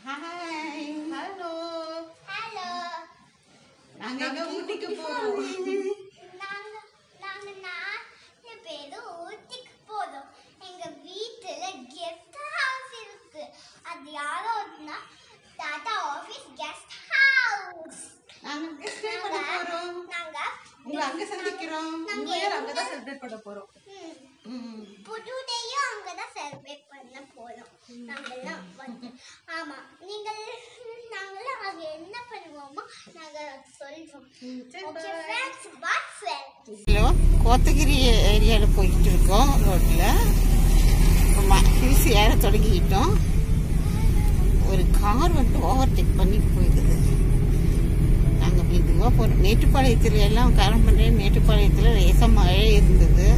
Hi hello hello நாங்க எங்க ஊட்டிக்கு போறோம் நாங்க நாங்க நாலு பேரும் ஊட்டிக்கு போறோம் எங்க வீட்டுல கெஸ்ட் ஹவுஸ் இருக்கு அது யாரோன்னா டாடா ஆபீஸ் கெஸ்ட் ஹவுஸ் நாங்க அங்க ஸ்டே பண்ண போறோம் நாங்க உங்களை அங்க சந்திக்கிறோம் நியூ இயர் அங்கே தான் செலிப்ரேட் பண்ண போகிறோம் ம், ம். புது டேயும் அங்கதான் செலிப்ரேட் பண்ண போறோம் நாங்கெல்லாம் வந்து ஆமா நீங்கள் நாங்கெல்லாம் அங்க என்ன பண்ணுவோமோ நாங்க சொல்றோம் okay friends bye friends hello Kotagiri ஏரியாவில் போயிட்டு இருக்கோம் ரோட்டில் ஹில்ஸ் ஏற தொடங்கிக்கிட்டோம் ஒரு கார் வந்து ஓவர்டேக் பண்ணி போயிடுது நாங்கள் மெதுவாக போகிறோம் மேட்டுப்பாளையத்தில் எல்லாம் கிளம்புறேன் மேட்டுப்பாளையத்தில் லேசாக மழை இருந்தது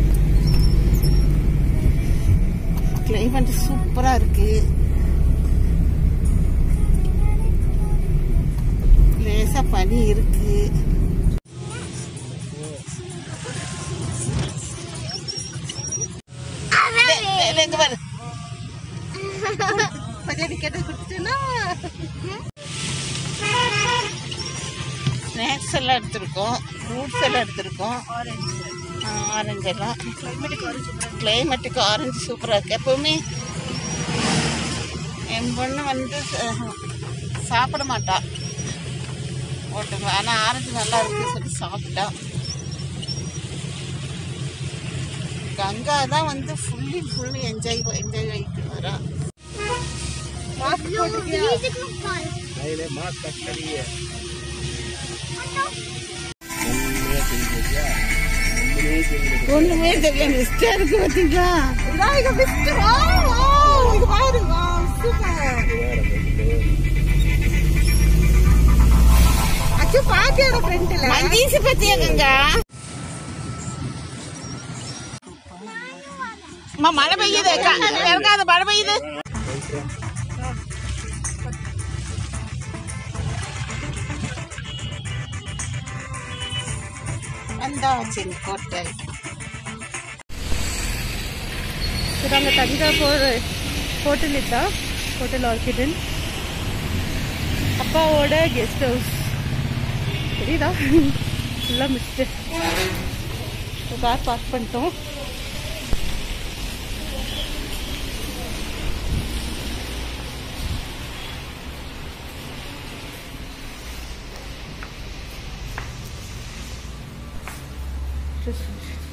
கிளைமேட் சூப்பராக இருக்குது லேசாக பனி இருக்குது எங்க பாரு பஜாரி கேட்டு கொடுத்துட்டேன்னா ஸ்நாக்ஸ் எல்லாம் எடுத்திருக்கோம் ஃப்ரூட்ஸ் எல்லாம் எடுத்திருக்கோம் ஆரஞ்சு எல்லாம் கிளைமேட்டுக்கு ஆரஞ்சு சூப்பராக இருக்கு எப்பவுமே என் பொண்ணு வந்து அஹ், சாப்பிட மாட்டா ஓட்டுங்க ஆனால் ஆரஞ்சு நல்லா இருக்கு சொல்லி சாப்பிட்டா கங்கா தான் வந்து ஃபுல்லி ஃபுல்லி என்ஜாய் என்ஜாய் ஆகிட்டு வரா அதில் மாஸ்க் கட்டறிய ஒண்ணுமே தெரியல மிஸ்டா இருக்கு பாத்தீங்களா இதான் இங்க மிஸ்டர் வா வா இங்க பாரு வா சூப்பர் அச்சு பாத்தியோட ஃப்ரெண்ட்ல மஞ்சீஸ் பத்தியா கங்கா அம்மா மழை பெய்யுது க- இறங்காத மழை பெய்யுது வந்தாச்சு ஹோட்டல் ಇದಂಗ தஞ்சாவூர் ஹோட்டல் ಇತ್ತ ஹோட்டல் ஆர்கிடன் அப்பாவோட கெஸ்ட் ஹவுஸ் தெரியுதா ஃபுல்லாக மிஸ்டு கார் பார்க் பண்ணிட்டோம் Just-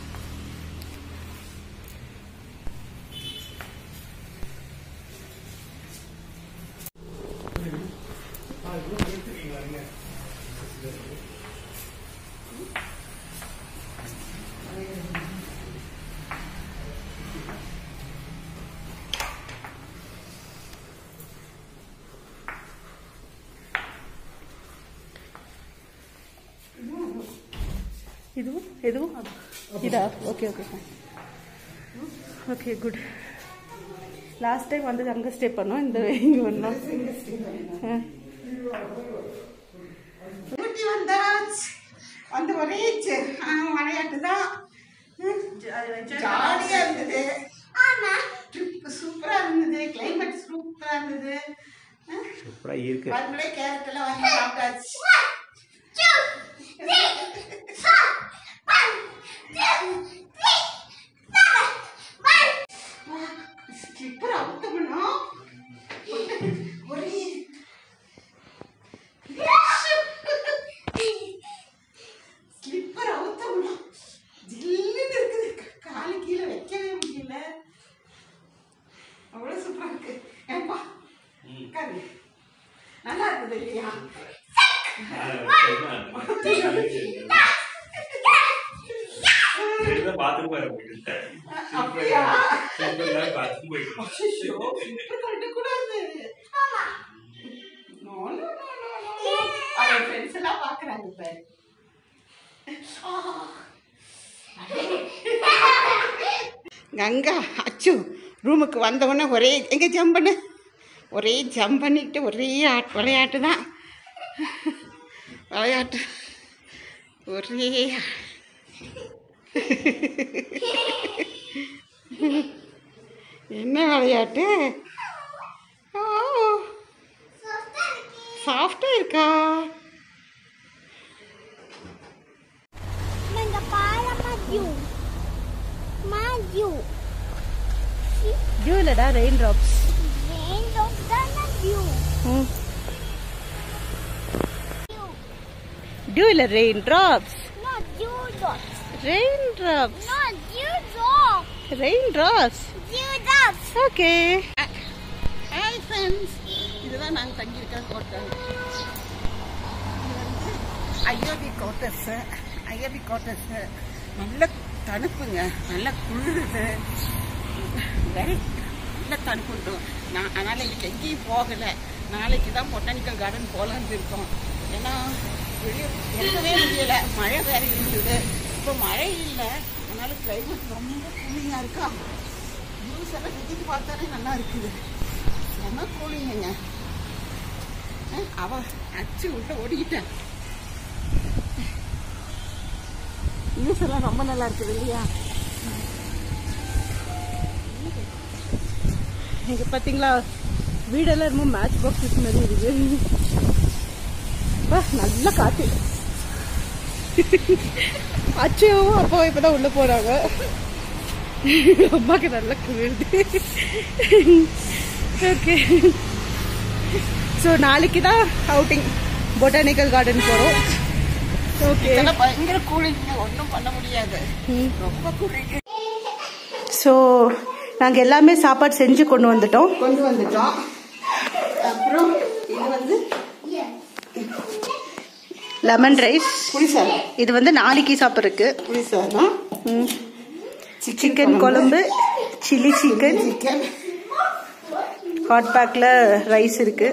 ಇದು ಇದು ಇದಾ okay okay fine okay good last time வந்து அங்கே ஸ்டே பண்ணோம் இந்த இங்கே வந்தோம் ஆ. ஊட்டி வந்தாச்சு வந்து ஒரே சே- ஆ, விளையாட்டு தான் ஜாலியா இருந்தது ஆமா ட்ரிப் சூப்பரா இருந்தது கிளைமேட் சூப்பரா இருந்தது சூப்பராக இருக்கு மறுபடியே கேரட் எல்லாம் வாங்கி சாப்பிட்டாச்சு two, three, four, one, two, three, seven, one. Slipper அவுத்தமனா ஒரே ஸ்லிப்பர் அவுத்தமனா ஜில்லுன்னு இருக்குது காலு கீழே வைக்கவே முடியல அவ்வளோ சூப்பரா இருக்கு ஏப்பா உட்காரு நல்லா இருக்குது இல்லையா பாத்ரூம் வர போயிட்டு அப்படியா பாத்ரூம் போயிட்டு அச்சச்சோ, இப்படி கட்டக்கூடாது. No, no, no, no, no. அவன் friends எல்லாம் பார்க்கறாங்க பாரு. ஆ. கங்கா அச்சு ரூமுக்கு வந்தவொடனே ஒரே எங்க ஜம்ப் பண்ணு ஒரே ஜம்ப் பண்ணிக்கிட்டு ஒரே ஆட் விளையாட்டு தான் விளையாட்டு ஒரே என்ன விளையாட்டு ஓ சாஃப்டா இருக்கா நீங்க பாலமா ஜூ மா ஜூ டியூ இல்லடா ரெயின் ட்ராப்ஸ் ரெயின்போ தான ஜூ டியூ இல்ல ரெயின் ட்ராப்ஸ் நோ ஜூ டாட் ரெயின் ட்ராப்ஸ் நோ ஜூ டாட் ரெயின் ட்ராப்ஸ் ஜூ டாட் ஓகே ஹாய் ஃப்ரெண்ட்ஸ் இதுதான் நாங்கள் தங்கியிருக்கிற hotel IOB quarters IOB quarters நல்ல தணுப்புங்க நல்ல குளிருது வெரி நல்ல தணுப்புண்டு நான் அதனால் இன்னைக்கு எங்கேயும் போகலை நாளைக்கு தான் பொட்டானிக்கல் கார்டன் போகலான்னு இருக்கோம் ஏன்னா வெளியே எங்கவே முடியலை மழை வேற இருந்தது இப்போ மழை இல்லை அதனால கிளைமேட் ரொம்ப கூலிங்காக இருக்கா நியூஸ் எல்லாம் சுற்றிட்டு பார்த்தாலே நல்லா இருக்குது செம்ம கூலிங்க அவ அச்சு விட்டு ஓடிக்கிட்டேன் நியூஸ் எல்லாம் ரொம்ப நல்லா இருக்குது இல்லையா இங்க பாத்தீங்களா வீடெல்லாம் ரொம்ப மேட்ச் பாக்ஸ் மாதிரி இருக்கு அப்பா, நல்ல காத்து அச்சுவும் அப்பா இப்பதான் உள்ள போறாங்க அம்மாக்கு நல்லா குளிருது ஓகே ஸோ நாளைக்கு தான் அவுட்டிங் பொட்டானிக்கல் கார்டன் போறோம் ஓகே இதெல்லாம் பயங்கர கூலிங்க ஒன்றும் பண்ண முடியாது ரொம்ப கூலிங்க ஸோ நாங்கள் எல்லாமே சாப்பாடு செஞ்சு கொண்டு வந்துட்டோம் கொண்டு வந்துட்டோம் அப்புறம் இது வந்து லெமன் ரைஸ் புளிசாதம் இது வந்து நாளைக்கு சாப்பிட்றதுக்கு புளிசாதம் சிக்கன் குழம்பு சில்லி சிக்கன் சிக்கன் ஹாட் பேக்கில் ரைஸ் இருக்கு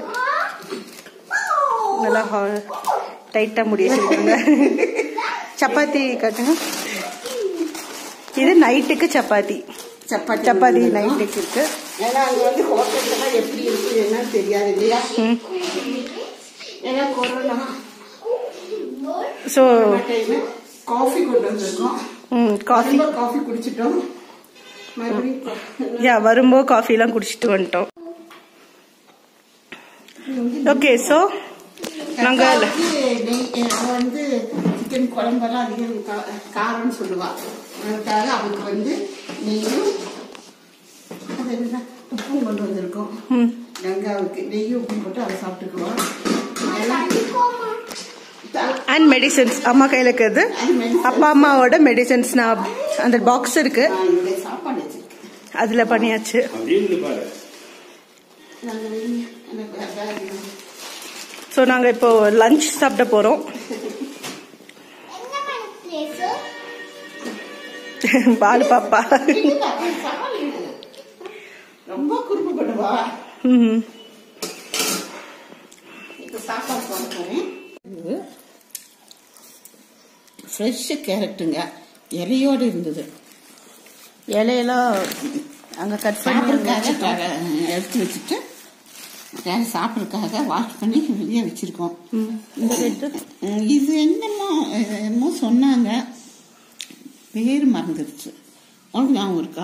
நல்லா டைட்டாக முடிய வச்சுருக்காங்க சப்பாத்தி காட்டுங்க இது நைட்டுக்கு சப்பாத்தி சப்பாத்தி சப்பாத்தி கொண்டு வந்தோம். நைட்டுக்கு இருக்கு ஏன்னா அங்க வந்து ஹோட்டல்லாம் எப்படி இருக்கு என்னன்னு தெரியாது இல்லையா ம். ஏன்னா கொரோனா ஸோ டைம் காஃபி கொண்டு வந்திருக்கோம் ம் காஃபி ரொம்ப காஃபி குடிச்சிட்டோம் மறுபடியும் யா வரும்போது காஃபிலாம் குடிச்சிட்டு வந்துட்டோம் ஓகே ஸோ நாங்கள் அக்காவுக்கு நெய் அவ வந்து சிக்கன் குழம்பெல்லாம் அதிகம் கா- காரம்னு சொல்லுவா அதுக்காக அவளுக்கு வந்து நெய்யும் அது என்ன உப்பும் கொண்டு வந்திருக்கோம் ம் கங்காவுக்கு நெய்யும் உப்பும் போட்டு அதை சாப்பிட்டுக்குவா அதெல்லாம் த- அண்ட் மெடிசன்ஸ் அம்மா கையில் இருக்கிறது அது medicine. அப்பா அம்மாவோட மெடிசன்ஸ் நான் அந்த பாக்ஸ் இருக்கு நான் என்னுடைய சாப்பாடு வச்சிருக்கேன் அதில் பண்ணியாச்சு அப்படின்னு பாரு நாங்கள் வெளியே எனக்கு bag வேணும். ஸோ நாங்கள் இப்போ லஞ்ச் சாப்பிட போகிறோம் என்ன பண்ண பிளேஸ் பால் பாப்பா இல்ல, அவன் சவால் இல்லை. ரொம்ப குறும்பு பண்ணுவா ம் இப்போ சாப்பாடு போட போறேன் ஃப்ரெஷ்ஷு கேரட்டுங்க இலையோடு இருந்தது இலையெல்லாம் அங்கே கட் பண்ணி அங்க சாப்பிட்றதுக்காக எடுத்து வச்சுட்டு வேற சாப்பிட்றதுக்காக வாஷ் பண்ணி வெளியே வச்சிருக்கோம் ம். இந்த ரெட்டு ம், இது என்னமோ இது என்னமோ சொன்னாங்க பேர் மறந்துடுச்சு உனக்கு ஞாபகம் இருக்கா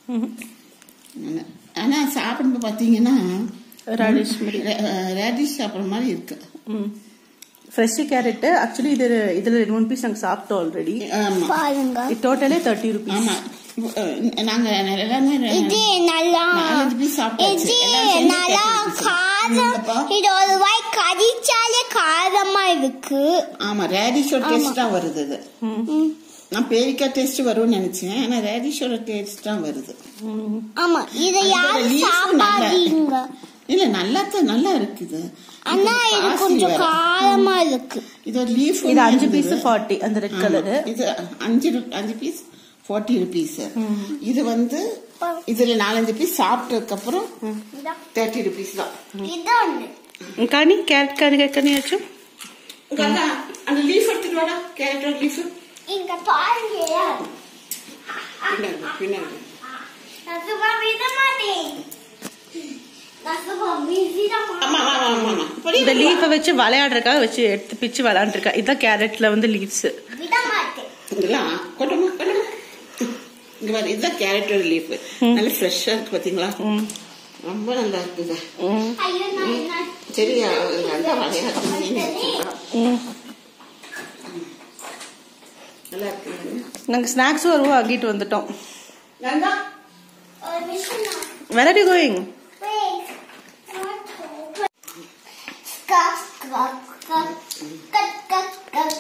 ஆனா சாப்பிடும்போது பார்த்தீங்கன்னா ராடிஷ் மாதிரி ரேடிஷ் சாப்பிட்ற மாதிரி இருக்கு ம் ஃப்ரெஷ் கேரட்டு ஆக்சுவலி இது இதில் ரெண்டு மூணு பீஸ் நாங்கள் சாப்பிட்டோம் ஆல்ரெடி ஆமா பாருங்க இது டோட்டலே தேர்ட்டி ருபீஸ் ஆமா அஹ் நாங்க எல்லாமே இது நல்லா நாலஞ்சு piece சாப்பிட்டாச்சு. இது எல்லாரும் சேர்ந்து நல்லா கேட்டுச்சு. காரம் அப்பா. இது ஒரு வாய் கடிச்சாலே காரமா இருக்கு ஆமா ரேடிஷோட டேஸ்ட் தான் வருது இது நான் பேரிக்காய் டேஸ்ட் வரும்னு நினைச்சேன் ஆனா ரேடிஷோட டேஸ்ட் தான் வருது ஆமா இதை அதோட யாரும் leaf நல்ல- சாப்பாதீங்க இல்ல நல்லா தான் நல்லா இருக்குது ஆனா இது பாசி கொஞ்சம் வேற. காரமா இருக்கு இது ஒரு லீஃப் இது அஞ்சு பீஸ் ஃபார்ட்டி அந்த ரெட் கலரு இது அஞ்சு ரு- அஞ்சு பீஸ் ஃபார்ட்டி ருபீஸ் இது வந்து இதுல நாலஞ்சு பீஸ் சாப்பிட்டதுக்கு அப்புறம் இதான். தேர்ட்டி ருபீஸ் தான் இதான் కానీ క్యారెట్ కానీ కనియచ్చు இங்க அதான், அந்த லீஃப் எடுத்துட்டு வாடா கேரட்டோட லீஃப் இங்க பாருங்க பின்னாடி பின்னாடி நசுமா விட மாட்டேன் நசுமா விட ஆமா ஆமா ஆமா ஆமா இப்படி இந்த லீஃபை வச்சு விளையாடுறதுக்காக வச்சு எடுத்து பிச்சு விளையாண்டுருக்கா இதுதான் கேரட்ல வந்து லீவ்ஸ் விட மாட்டேன் இதெல்லாம் கொட்டமா கொட்டமா இங்க பாரு இதுதான் கேரட்டோட லீஃப் நல்ல ஃப்ரெஷ்ஷா இருக்கு பாத்தீங்களா ரொம்ப நல்லா இருக்குது ஐயோ நான் என்ன சரி சரி நல்லா விளையாடுறீங்க ம் நல்லா இருக்குங்க நாங்கள் ஸ்நாக்ஸும் வருவோம் ஆகிட்டு வந்துட்டோம் கங்கா ஒரு நிமிஷம் நான் where are you going Wait, not open. Cut, cut, cut, cut, cut, cut.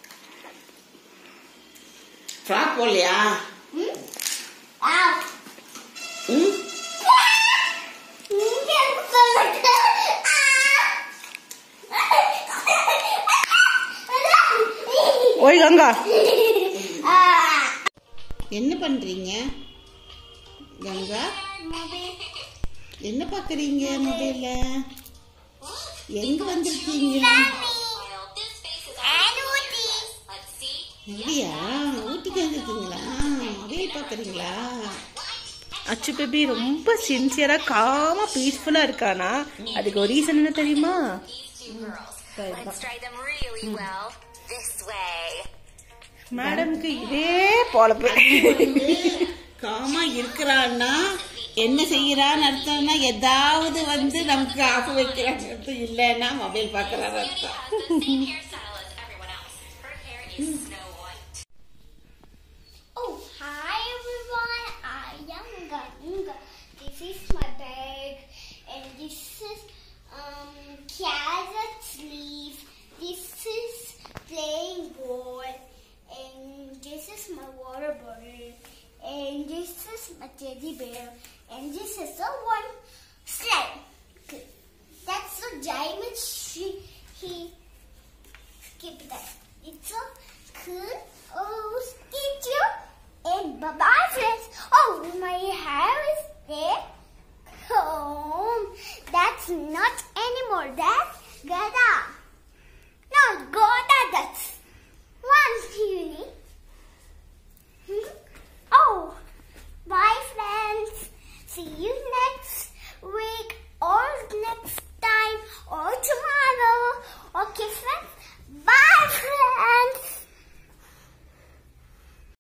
Frock போடலையா Hmm? Ow. ம் இங்க சொல்லுங்க. ஓய் கங்கா Ah. என்ன பண்றீங்க கங்கா என்ன பாக்குறீங்க மொபைல்ல எங்க வந்திருக்கீங்க அப்படியா ஊட்டிக்கு வந்திருக்கீங்களா மொபைல் பாக்குறீங்களா அச்சு பேபி ரொம்ப சின்சியரா காமா பீஸ்ஃபுல்லா இருக்கானா அதுக்கு ஒரு ரீசன் என்ன தெரியுமா Let's try them really well. This way. மேடம்க்கு இதே பொழப்பு காமா இருக்கிறான்னா என்ன செய்யறான்னு அர்த்தம்னா ஏதாவது வந்து நமக்கு ஆஃப் வைக்கிறான்னு அர்த்தம் இல்லைன்னா மொபைல் பார்க்கறான்னு அர்த்தம் The same hairstyle as everyone else. Her hair is Snow White. Oh, hi everyone. I am Ganga. This is my bag, and this is um carrot leaf. This is playing ball, and this is my water bottle, and this is my teddy bear, and this is the one slide. That's the diamond she he skip that. It's a cool oh skip you and bye bye friends. Oh my hair is there. Oh that's not anymore. That's Gada. No, Goda that's